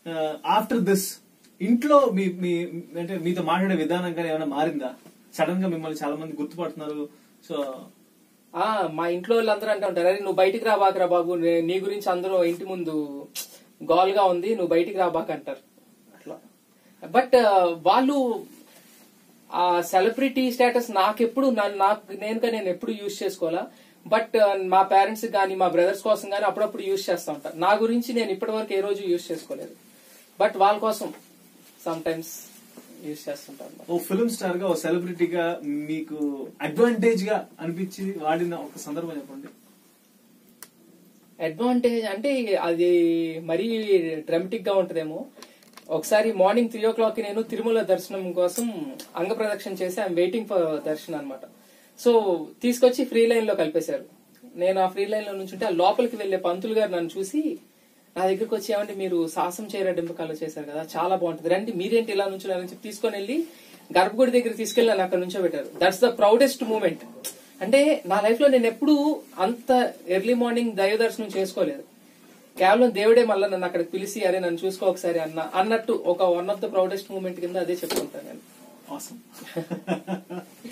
after this ఇంట్లో మీ మీ అంటే మీతో మాట్లాడే విధానం కానీ ఏమైనా మారిందా సడన్ గా మిమ్మల్ని చాలా మంది గుర్తుపడుతున్నారు సో ఆ మా ఇంట్లో వాళ్ళందరూ అంటూ ఉంటారు అరే నువ్వు బయటికి రాబాకరా బాబు నే- నీ గురించి అందరూ ఇంటి ముందు గోల్గా ఉంది నువ్వు బయటికి రాబాక అంటారు అట్లా బట్ వాళ్ళు ఆ సెలబ్రిటీ స్టేటస్ నాకెప్పుడు నన్ను- నాకు నేనుగా నేను ఎప్పుడు యూజ్ చేసుకోవాలా బట్ మా పేరెంట్స్ కానీ మా బ్రదర్స్ కోసం కానీ అప్పుడప్పుడు యూజ్ చేస్తా ఉంటాను నా గురించి నేను ఇప్పటివరకు ఏ రోజు యూజ్ చేసుకోలేదు బట్ వాళ్ళ కోసం సమ్ టైమ్స్ యూజ్ చేస్తుంటాను ఓ ఫిల్మ్ స్టార్ గా ఓ సెలబ్రిటీగా మీకు అడ్వాంటేజ్ గా అనిపించి వాడిన ఒక సందర్భం చెప్పండి అడ్వాంటేజ్ అంటే అది మరీ డ్రమటిక్ గా ఉంటదేమో ఒకసారి మార్నింగ్ త్రీ ఓ క్లాక్ నేను తిరుమల దర్శనం కోసం అంగ ప్రదక్షిణ చేసి ఐఎమ్ వెయిటింగ్ ఫర్ దర్శనం అనమాట సో తీసుకొచ్చి ఫ్రీ లైన్ లో కలిపేశారు నేను ఆ ఫ్రీ లైన్ లో నుంచి ఆ లోపలికి వెళ్లే పంతులు గారు నన్ను చూసి నా దగ్గరికి వచ్చి ఏమంటే మీరు సాహసం చేయరా డింపకాలు చేశారు కదా చాలా బాగుంటుంది రండి మీరేంటి ఇలా నుంచి చెప్పి తీసుకొని వెళ్ళి గర్భగుడి దగ్గర తీసుకెళ్ళి నన్ను అక్కడ నుంచో పెట్టారు దట్స్ ద ప్రౌడెస్ట్ మూమెంట్ అంటే నా లైఫ్ లో నేను ఎప్పుడు అంత ఎర్లీ మార్నింగ్ దైవ దర్శనం చేసుకోలేదు కేవలం దేవుడే మళ్ళీ నన్ను అక్కడికి పిలిచి అరే నన్ను చూసుకో ఒకసారి అన్న అన్నట్టు ఒక one of the proudest moment కింద అదే చెప్పుకుంటాను నేను ఆసమ్